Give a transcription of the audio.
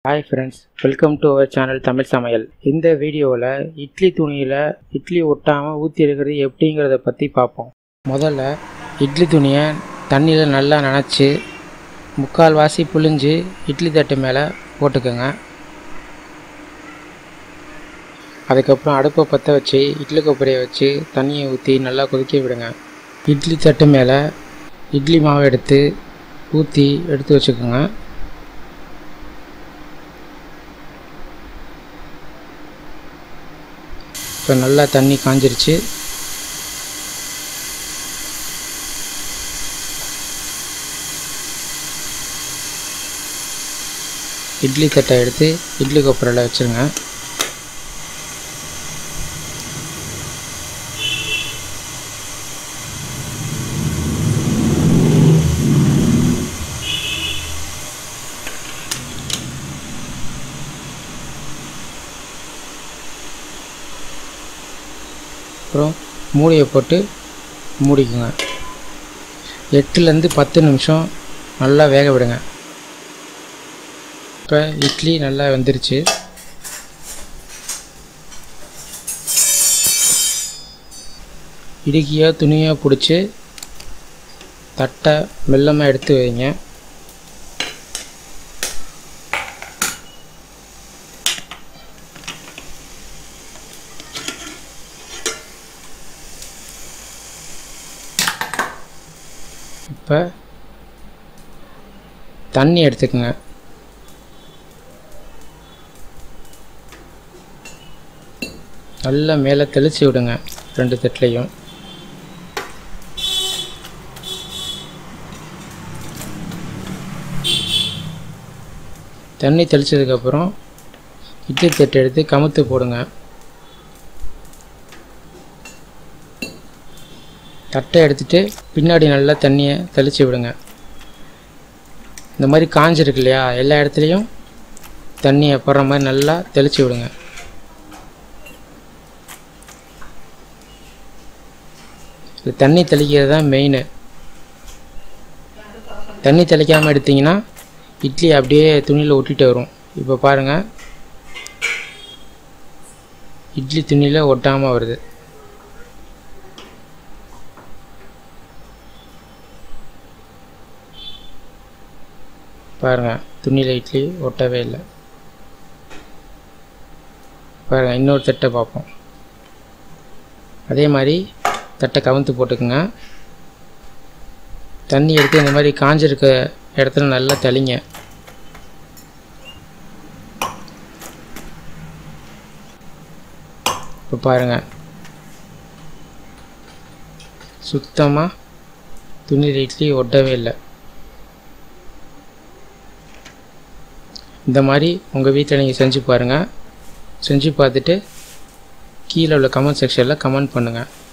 hi friends welcome to our channel Tamil சமையல் இந்த வீடியோவில் இட்லி துணியில் இட்லி ஒட்டாமல் ஊற்றி எடுக்கிறது எப்படிங்கிறத பற்றி பார்ப்போம் முதல்ல இட்லி துணியை தண்ணியில் நல்லா நனைச்சி முக்கால் வாசி புழிஞ்சு இட்லி தட்டு மேலே போட்டுக்கோங்க அதுக்கப்புறம் அடுப்பை பற்ற வச்சு இட்லி கொப்பரையை வச்சு தண்ணியை ஊற்றி நல்லா கொதிக்க விடுங்க இட்லி தட்டு மேலே இட்லி மாவை எடுத்து ஊற்றி எடுத்து வச்சுக்கோங்க இப்போ நல்லா தண்ணி காஞ்சிருச்சு இட்லி தட்டை எடுத்து இட்லி கொப்பரையில் வச்சுருங்க அப்புறம் மூடியை போட்டு மூடிக்குங்க எட்டுலேருந்து பத்து நிமிஷம் நல்லா வேக விடுங்க இப்போ இட்லி நல்லா வெந்துருச்சு இடுக்கியோ துணியோ பிடிச்சி தட்டை மெல்லமாக எடுத்து வைங்க இப்போ தண்ணி எடுத்துக்கோங்க நல்லா மேலே தெளித்து விடுங்க ரெண்டு தட்டுலையும் தண்ணி தெளித்ததுக்கப்புறம் இட்லி தட்டு எடுத்து கமுத்து போடுங்க தட்டை எடுத்துகிட்டு பின்னாடி நல்லா தண்ணியை தெளித்து விடுங்க இந்த மாதிரி காஞ்சிருக்கு இல்லையா எல்லா இடத்துலையும் தண்ணியை போடுற மாதிரி நல்லா தெளித்து விடுங்க இது தண்ணி தெளிக்கிறது தான் மெயின் தண்ணி தெளிக்காமல் எடுத்திங்கன்னா இட்லி அப்படியே துணியில் ஒட்டிட்டு வரும் இப்போ பாருங்கள் இட்லி துணியில் ஒட்டாமல் வருது பாருங்கள் துணியில் இட்லி ஒட்டவே இல்லை பாருங்கள் இன்னொரு தட்டை பார்ப்போம் அதே மாதிரி தட்டை கவுந்து போட்டுக்குங்க தண்ணி எடுத்து இந்த மாதிரி காஞ்சிருக்க இடத்துல நல்லா தெளிங்க இப்போ பாருங்கள் சுத்தமாக துணியில் இட்லி ஒட்டவே இல்லை இந்த மாதிரி உங்கள் வீட்டில் நீங்கள் செஞ்சு பாருங்கள் செஞ்சு பார்த்துட்டு கீழே உள்ள கமெண்ட் செக்ஷனில் கமெண்ட் பண்ணுங்கள்